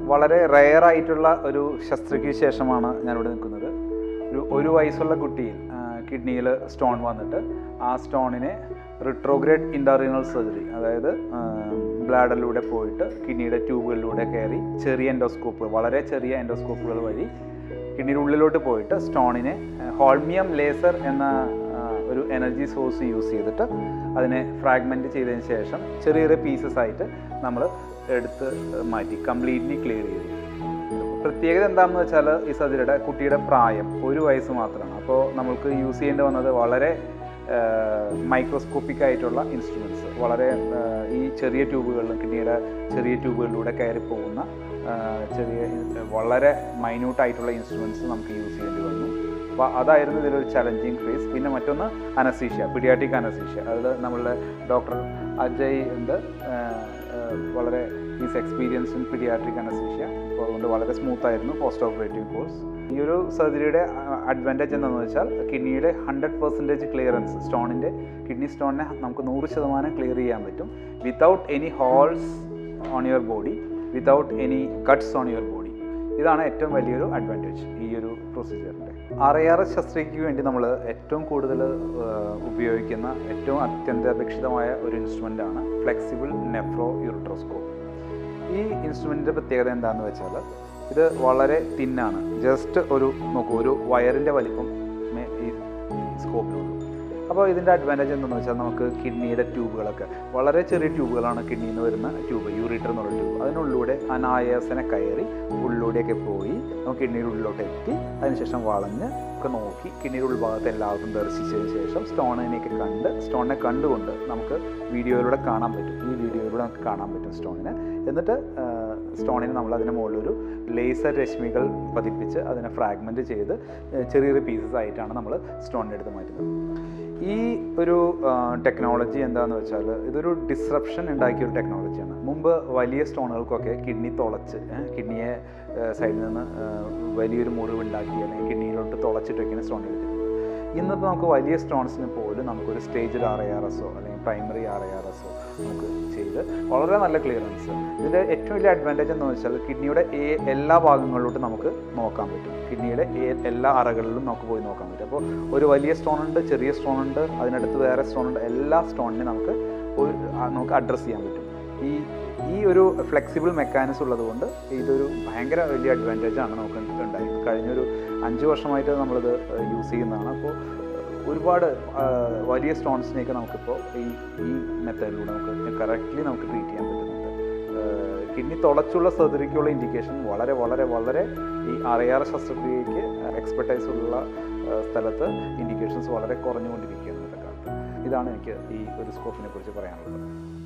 വളരെ റെയർ ആയിട്ടുള്ള ഒരു ശസ്ത്രക്രിയയ്ക്ക് ശേഷമാണ് ഞാനിവിടെ നിൽക്കുന്നത് ഒരു ഒരു വയസ്സുള്ള കുട്ടിയിൽ കിഡ്നിയിൽ സ്റ്റോൺ വന്നിട്ട് ആ സ്റ്റോണിനെ റിട്രോഗ്രേഡ് ഇൻ്റർറിനൽ സർജറി അതായത് ബ്ലാഡറിലൂടെ പോയിട്ട് കിഡ്നിയുടെ ട്യൂബുകളിലൂടെ കയറി ചെറിയ എൻഡോസ്കോപ്പുകൾ വളരെ ചെറിയ എൻഡോസ്കോപ്പുകൾ വഴി കിഡ്നിയുടെ ഉള്ളിലോട്ട് പോയിട്ട് സ്റ്റോണിനെ ഹോൾമിയം ലേസർ എന്ന ആ, ഒരു എനർജി സോഴ്സ് യൂസ് ചെയ്തിട്ട് അതിനെ ഫ്രാഗ്മെൻറ്റ് ചെയ്തതിന് ശേഷം ചെറിയ ചെറിയ പീസസ് ആയിട്ട് നമ്മൾ എടുത്ത് മാറ്റി കംപ്ലീറ്റ്ലി ക്ലിയർ ചെയ്തു പ്രത്യേകത എന്താണെന്ന് വെച്ചാൽ ഈ സർജറിയുടെ കുട്ടിയുടെ പ്രായം ഒരു വയസ്സ് മാത്രമാണ് അപ്പോൾ നമ്മൾക്ക് യൂസ് ചെയ്യേണ്ടി വന്നത് വളരെ മൈക്രോസ്കോപ്പിക് ആയിട്ടുള്ള ഇൻസ്ട്രുമെൻറ്റ്സ് വളരെ ആ, ഈ ചെറിയ ട്യൂബുകളിലും കിഡ്നിയുടെ ചെറിയ ട്യൂബുകളിലൂടെ കയറി പോകുന്ന ആ, ചെറിയ വളരെ മൈന്യൂട്ട് ആയിട്ടുള്ള ഇൻസ്ട്രുമെൻറ്റ്സ് നമുക്ക് യൂസ് ചെയ്യേണ്ടി വന്നു അപ്പോൾ അതായിരുന്നു ഇതിലൊരു ചലഞ്ചിങ് ഫേസ് പിന്നെ മറ്റൊന്ന് അനസീഷ്യ പിഡിയാറ്റിക് അനസീഷ്യ അത് നമ്മളുടെ ഡോക്ടർ അജയ് ഉണ്ട് ആ, ആ, വളരെ is experience in paediatric anaesthesia അപ്പോൾ അതുകൊണ്ട് വളരെ സ്മൂത്ത് ആയിരുന്നു പോസ്റ്റ് ഓപ്പറേറ്റീവ് കോഴ്സ് ഈ ഒരു സർജറിയുടെ അഡ്വാൻറ്റേജ് എന്താണെന്ന് വെച്ചാൽ കിഡ്നിയുടെ ഹൺഡ്രഡ് പെർസെൻറ്റേജ് ക്ലിയറൻസ് സ്റ്റോണിൻ്റെ കിഡ്നി സ്റ്റോണിനെ നമുക്ക് നൂറ് ശതമാനം ക്ലിയർ ചെയ്യാൻ പറ്റും without any holes on your body without any cuts on your body ഇതാണ് ഏറ്റവും വലിയൊരു അഡ്വാൻറ്റേജ് ഈ ഒരു പ്രൊസീജിയറിൻ്റെ ആർ ഐ ആർ എസ് ശസ്ത്രക്രിയയ്ക്ക് വേണ്ടി നമ്മൾ ഏറ്റവും കൂടുതൽ ഉപയോഗിക്കുന്ന ഏറ്റവും അത്യന്താപേക്ഷിതമായ ഒരു ഇൻസ്ട്രുമെൻ്റാണ് ഫ്ലെക്സിബിൾ നെഫ്രോ യൂറിട്രോസ്കോപ്പ് ഈ ഇൻസ്ട്രുമെൻറ്റിൻ്റെ പ്രത്യേകത എന്താണെന്ന് വെച്ചാൽ ഇത് വളരെ തിന്നാണ് ജസ്റ്റ് ഒരു നോക്കൂ ഒരു വയറിൻ്റെ വലിപ്പം മേ- ഈ സ്കോപ്പിലുള്ളൂ അപ്പോൾ ഇതിൻ്റെ അഡ്വാൻറ്റേജ് എന്താണെന്ന് വെച്ചാൽ നമുക്ക് കിഡ്നിയുടെ ട്യൂബുകളൊക്കെ വളരെ ചെറിയ ട്യൂബുകളാണ് കിഡ്നിയിൽ നിന്ന് വരുന്ന ട്യൂബ് യൂറിറ്റർ എന്നുള്ള ട്യൂബ് അതിനുള്ളിലൂടെ അനായാസനെ കയറി ഉള്ളിലൂടെയൊക്കെ പോയി നമുക്ക് കിഡ്നിയുടെ ഉള്ളിലോട്ട് എത്തി അതിനുശേഷം വളഞ്ഞ് ഒക്കെ നോക്കി കിഡ്നിയുടെ ഉൾഭാഗത്ത് എല്ലാവർക്കും ദർശിച്ചതിന് ശേഷം സ്റ്റോണിനെയൊക്കെ കണ്ട് സ്റ്റോണിനെ കണ്ടുകൊണ്ട് നമുക്ക് വീഡിയോയിലൂടെ കാണാൻ പറ്റും ഈ വീഡിയോയിലൂടെ നമുക്ക് കാണാൻ പറ്റും സ്റ്റോണിനെ എന്നിട്ട് ആ, സ്റ്റോണിന് നമ്മൾ അതിന് മുകളിലൊരു ലേസർ രശ്മികൾ പതിപ്പിച്ച് അതിനെ ഫ്രാഗ്മെൻറ്റ് ചെയ്ത് ഏ, ചെറിയ ചെറിയ പീസസ് ആയിട്ടാണ് നമ്മൾ സ്റ്റോണിൻ്റെ അടുത്ത് മാറ്റുന്നത് ഈ ഒരു ടെക്നോളജി എന്താണെന്ന് വെച്ചാൽ ഇതൊരു ഡിസ്റപ്ഷൻ ഉണ്ടാക്കിയ ഒരു ടെക്നോളജിയാണ് മുമ്പ് വലിയ സ്റ്റോണുകൾക്കൊക്കെ കിഡ്നി തുളച്ച് ഏ, കിഡ്നിയെ സൈഡിൽ നിന്ന് ആ, വലിയൊരു മുറിവുണ്ടാക്കി അല്ലെങ്കിൽ കിഡ്നിയിലോട്ട് തുളച്ചിട്ടൊക്കെയാണ് സ്റ്റോൺ എടുത്തിരുന്നത് ഇന്നിപ്പോൾ നമുക്ക് വലിയ സ്റ്റോൺസിന് പോലും നമുക്കൊരു സ്റ്റേജ് ആർ ഐ ആർ എസോ അല്ലെങ്കിൽ പ്രൈമറി ആർ ഐ ആർ എസോ നമുക്ക് ചെയ്ത് വളരെ നല്ല ക്ലിയറൻസ് ഇതിൻ്റെ ഏറ്റവും വലിയ അഡ്വാൻറ്റേജ് എന്താണെന്ന് വെച്ചാൽ കിഡ്നിയുടെ ഏ- എല്ലാ ഭാഗങ്ങളിലോട്ടും നമുക്ക് നോക്കാൻ പറ്റും കിഡ്നിയുടെ ഏ- എല്ലാ അറകളിലും നമുക്ക് പോയി നോക്കാൻ പറ്റും അപ്പോൾ ഒരു വലിയ സ്റ്റോൺ ഉണ്ട് ചെറിയ സ്റ്റോൺ ഉണ്ട് അതിനടുത്ത് വേറെ സ്റ്റോൺ ഉണ്ട് എല്ലാ സ്റ്റോണിനെ നമുക്ക് ഒരു ആ, നമുക്ക് അഡ്രസ്സ് ചെയ്യാൻ പറ്റും ഈ ഈ ഒരു ഫ്ലെക്സിബിൾ മെക്കാനിസം ഉള്ളതുകൊണ്ട് ഇതൊരു ഭയങ്കര വലിയ അഡ്വാൻറ്റേജ് ആണ് നമുക്ക് ഉണ്ടായത് കഴിഞ്ഞൊരു അഞ്ച് വർഷമായിട്ട് നമ്മളിത് യൂസ് ചെയ്യുന്നതാണ് അപ്പോൾ ഒരുപാട് ആ, വലിയ സ്റ്റോൺസിനെയൊക്കെ നമുക്കിപ്പോൾ ഈ ഈ മെത്തേഡിലൂടെ നമുക്ക് കറക്റ്റ്ലി നമുക്ക് ട്രീറ്റ് ചെയ്യാൻ പറ്റുന്നുണ്ട് കിഡ്നി തുളച്ചുള്ള സർജറിക്കുള്ള ഇൻഡിക്കേഷൻ വളരെ വളരെ വളരെ ഈ അറിയാറ ശസ്ത്രക്രിയയ്ക്ക് എക്സ്പെർട്ടൈസ് ഉള്ള ആ, സ്ഥലത്ത് ഇൻഡിക്കേഷൻസ് വളരെ കുറഞ്ഞുകൊണ്ടിരിക്കുകയാണ് ഇന്നത്തെ കാലത്ത് ഇതാണ് എനിക്ക് ഈ ഒരു സ്കോപ്പിനെ കുറിച്ച് പറയാനുള്ളത്